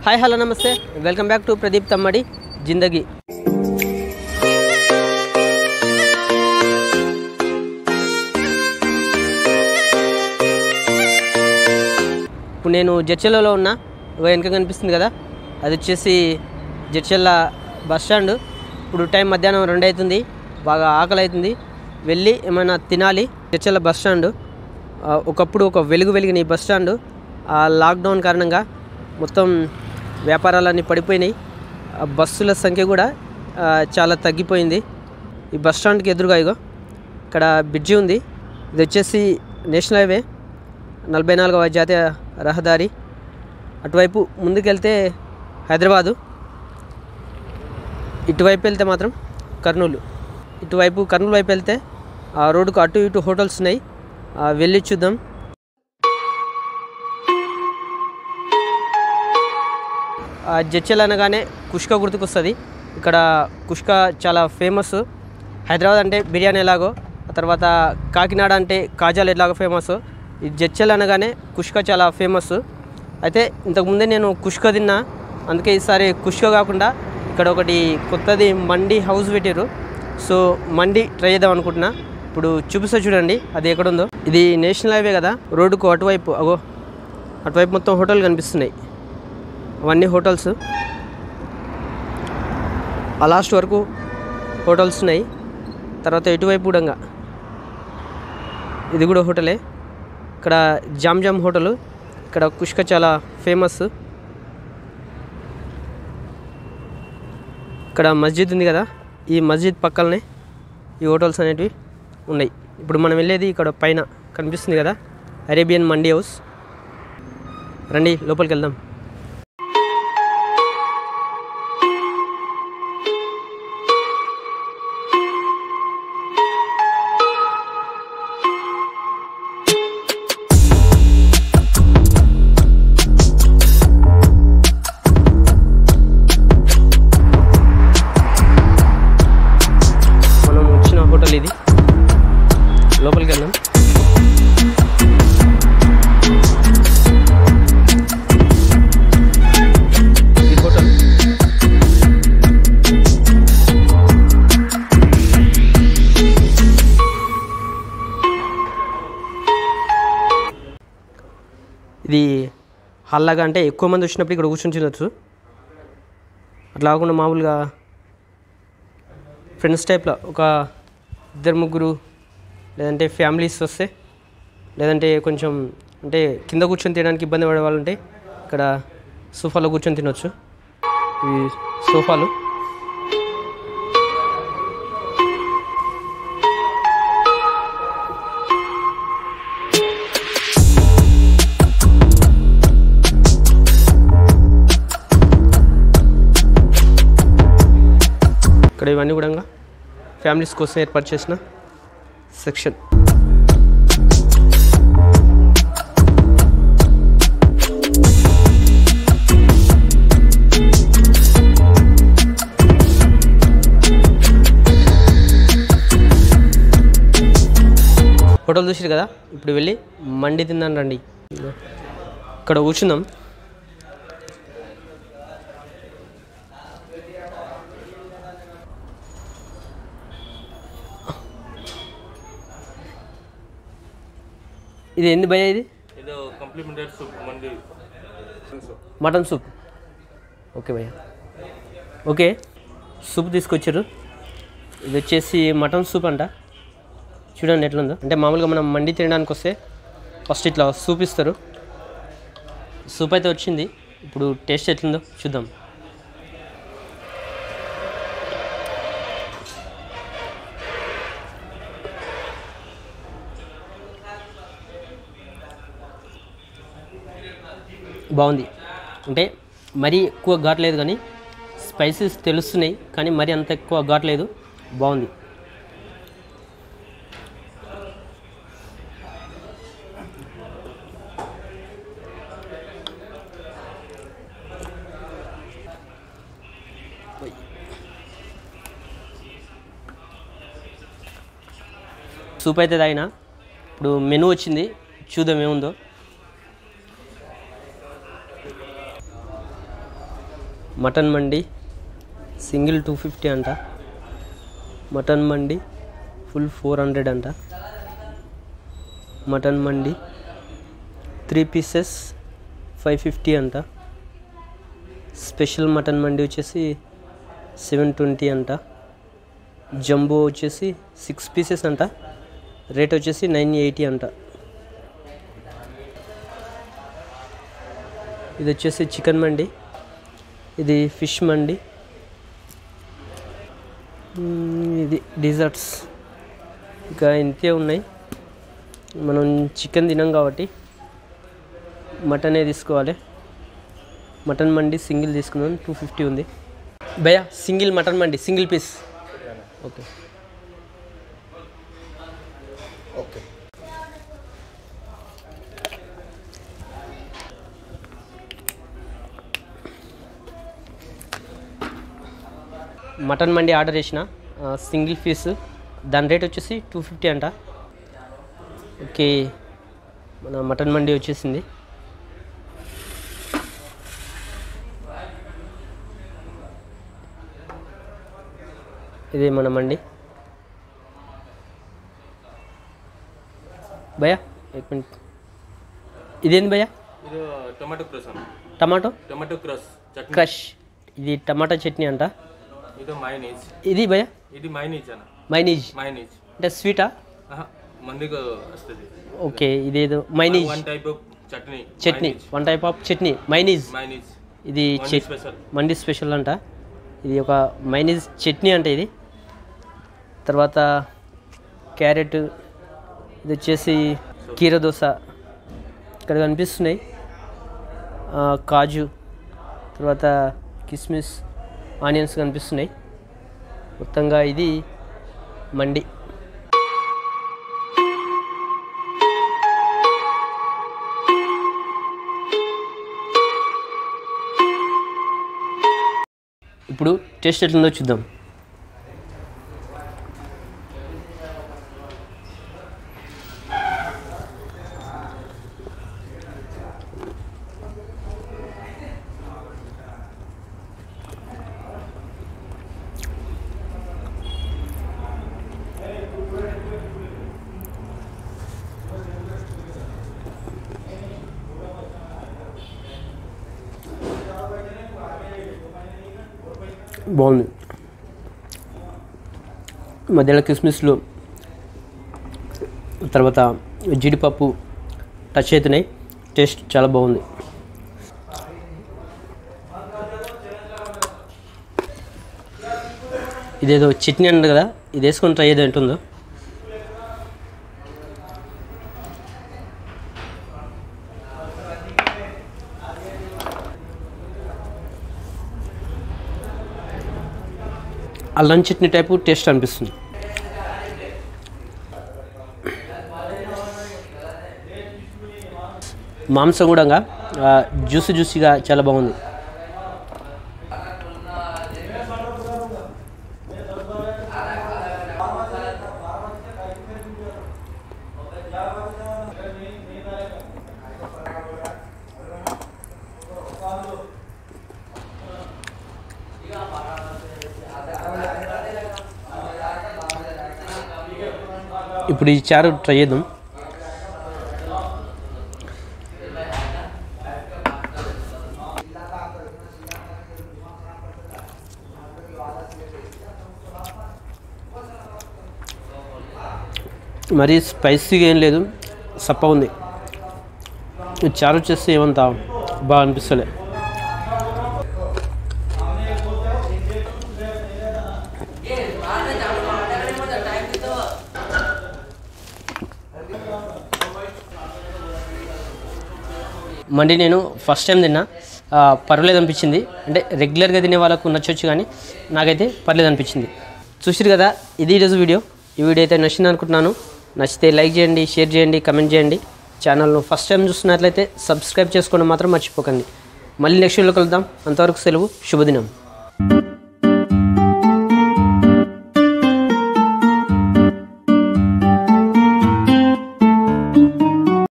hi hello namaste welcome back to Pradeep Thammadi Zindagi ఇప్పుడు నేను జడ్చెల్లలో ఉన్నా ఇగో వెనక కనిపిస్తుంది కదా అది వచ్చేసి జడ్చెల్ల బస్ స్టాండ్ ఇప్పుడు టైం మధ్యాహ్నం రెండు అవుతుంది బాగా ఆకలి అవుతుంది వెళ్ళి ఏమైనా తినాలి జడ్చెల్ల బస్ స్టాండ్ ఆ, ఒకప్పుడు ఒక వెలుగు వెలిగిన ఈ బస్ స్టాండ్ ఆ లాక్డౌన్ కారణంగా మొత్తం వ్యాపారాలన్నీ పడిపోయినాయి ఆ బస్సుల సంఖ్య కూడా ఆ, చాలా తగ్గిపోయింది ఈ బస్ స్టాండ్కి ఎదురుగా ఇగో ఇక్కడ బ్రిడ్జి ఉంది ఇది వచ్చేసి నేషనల్ హైవే నలభై నాలుగవ జాతీయ రహదారి అటువైపు ముందుకెళ్తే హైదరాబాదు ఇటువైపు వెళ్తే మాత్రం కర్నూలు ఇటువైపు కర్నూలు వైపు వెళ్తే ఆ రోడ్డుకు అటు ఇటు హోటల్స్ ఉన్నాయి ఆ వెళ్ళి చూద్దాం ఆ జడ్చెల్ అనగానే కుష్క గుర్తుకొస్తుంది ఇక్కడ కుష్క చాలా ఫేమస్ హైదరాబాద్ అంటే బిర్యానీ ఎలాగో ఆ తర్వాత కాకినాడ అంటే కాజాలు ఎలాగో ఫేమస్ ఈ జడ్చెల్ అనగానే కుష్క చాలా ఫేమస్ అయితే ఇంతకుముందే నేను కుష్క తిన్నా అందుకే ఈసారి కుష్క కాకుండా ఇక్కడ ఒకటి కొత్తది మండి హౌస్ పెట్టారు సో మండి ట్రై చేద్దాం అనుకుంటున్నా ఇప్పుడు చూపిస్తా చూడండి అది ఎక్కడుందో ఇది నేషనల్ హైవే కదా రోడ్డుకు అటువైపు అగో అటువైపు మొత్తం హోటల్ కనిపిస్తున్నాయి అవన్నీ హోటల్స్ ఆ లాస్ట్ వరకు హోటల్స్ ఉన్నాయి తర్వాత ఇటువైపు కూడా ఇది కూడా హోటలే ఇక్కడ జామ్ జామ్ హోటల్ ఇక్కడ కుష్క చాలా ఫేమస్ ఇక్కడ మస్జిద్ ఉంది కదా ఈ మస్జిద్ పక్కలనే ఈ హోటల్స్ అనేటివి ఉన్నాయి ఇప్పుడు మనం వెళ్ళేది ఇక్కడ పైన కనిపిస్తుంది కదా అరేబియన్ మండీ హౌస్ రండి లోపలికి వెళ్దాం మనం వచ్చిన హోటల్ ఇది లోపలికి వెళ్దాం ఈ హోటల్ ఇది హల్లాగా అంటే ఎక్కువ మంది వచ్చినప్పుడు ఇక్కడ కూర్చొని తినొచ్చు అట్లా కాకుండా మామూలుగా ఫ్రెండ్స్ టైప్లో ఒక ఇద్దరు ముగ్గురు లేదంటే ఫ్యామిలీస్ వస్తే లేదంటే కొంచెం అంటే కింద కూర్చొని తినడానికి ఇబ్బంది పడే వాళ్ళు ఉంటే ఇక్కడ సోఫాలో కూర్చొని తినొచ్చు ఈ సోఫాలు ఇక్కడ ఇవన్నీ కూడా ఫ్యామిలీస్ కోసం ఏర్పాటు చేసిన సెక్షన్ హోటల్ చూసారు కదా ఇప్పుడు వెళ్ళి మండి తిందాం రండి ఇక్కడ కూర్చుందాం ఇది ఎన్ని భయ ఇది ಇದು complimentary soup mandi mutton soup okay భయ్య ఓకే సూప్ తీసుకొచ్చారు ఇది వచ్చేసి మటన్ సూప్ అంట చూడండి ఎట్లుందో అంటే మామూలుగా మనం మండి తినడానికి వస్తే ఫస్ట్ ఇట్లా సూప్ ఇస్తారు సూప్ అయితే వచ్చింది ఇప్పుడు టేస్ట్ ఎట్లుందో చూద్దాం బాగుంది అంటే మరీ ఎక్కువ ఘాట్లేదు కానీ స్పైసెస్ తెలుస్తున్నాయి కానీ మరీ అంత ఎక్కువ ఘాట్లేదు బాగుంది సూప్ అయితే తాగిన ఇప్పుడు మెనూ వచ్చింది చూద్దాం ఏముందో mutton mandi single two fifty అంట mutton mandi full four hundred అంట mutton mandi three pieces five fifty అంట స్పెషల్ మటన్ మండి వచ్చేసి సెవెన్ ట్వంటీ అంట జంబో వచ్చేసి సిక్స్ పీసెస్ అంట రేట్ వచ్చేసి నైన్ ఎయిటీ అంట ఇది వచ్చేసి చికెన్ మండి ఇది ఫిష్ మండి మ్మ్, ఇది డిజర్ట్స్ ఇంకా ఇంతే ఉన్నాయి మనం చికెన్ తినాం కాబట్టి మటనే తీసుకోవాలి మటన్ మండి సింగిల్ తీసుకున్నాను టూ ఫిఫ్టీ ఉంది భయ్యా single mutton mandi single piece okay okay mutton mandi order చేసిన ఆ, సింగిల్ పీస్ దాని రేట్ వచ్చేసి టూ ఫిఫ్టీ అంట ఓకే మన మటన్ మండి వచ్చేసింది ఇది మన మండి భయ్యా ఎక్ మినిట్ ఇదేంది భయ్యా ಇದು ಟೊಮೆಟೊ ಕ್ರಸ್ ಅಣ್ಣ tomato tomato crush chutney crush ఇది టమాటా చట్నీ అంట ಇದು ಮೈನೀಸ್ ఇది భయ్యా ఇది మైనీజ్ అన్న మైనీజ్ మైనీజ్ అంటే స్వీటా ఆహా, మందికి వస్తుంది ఓకే ఇదేదో mayonnaise one type of chutney chutney one type of chutney mayonnaise mayonnaise ఇది చట్ స్పెషల్ మండి స్పెషల్ అంట ఇది ఒక మైనీజ్ చట్నీ అంట ఇది తర్వాత క్యారెట్ ఇది వచ్చేసి కీర దోశ ఇక్కడ కనిపిస్తున్నాయి ఆ, కాజు తర్వాత కిస్మిస్ ఆనియన్స్ కనిపిస్తున్నాయి మొత్తంగా ఇది మండి ఇప్పుడు టేస్ట్ ఎట్లుందో చూద్దాం బాగుంది మధ్యలో కిస్మిస్లు తర్వాత జీడిపప్పు టచ్ అవుతున్నాయి టేస్ట్ చాలా బాగుంది ఇదేదో చట్నీ అన్నది కదా ఇది వేసుకొని ట్రై ఏదో ఉంటుందో అల్లం చట్నీ టైపు టేస్ట్ అనిపిస్తుంది మాంసం కూడా జ్యూసీ జ్యూసీగా చాలా బాగుంది ఇప్పుడు ఈ చారు ట్రై చేద్దాం మరీ స్పైసీగా ఏం లేదు సప్ప ఉంది ఈ చారు వచ్చేసి ఏమంత బాగా అనిపిస్తలే మండి నేను ఫస్ట్ టైం తిన్నా ఆ, పర్వాలేదు అనిపించింది అంటే రెగ్యులర్గా తినే వాళ్ళకు నచ్చొచ్చు కానీ నాకైతే పర్లేదు అనిపించింది చూసిరు కదా ఇది ఈరోజు వీడియో ఈ వీడియో అయితే నచ్చింది అనుకుంటున్నాను నచ్చితే లైక్ చేయండి షేర్ చేయండి కమెంట్ చేయండి ఛానల్ను ఫస్ట్ టైం చూస్తున్నట్లయితే సబ్స్క్రైబ్ చేసుకోవడం మాత్రం మర్చిపోకండి మళ్ళీ నెక్స్ట్ వీడియోలో కలుద్దాం అంతవరకు సెలవు శుభదినం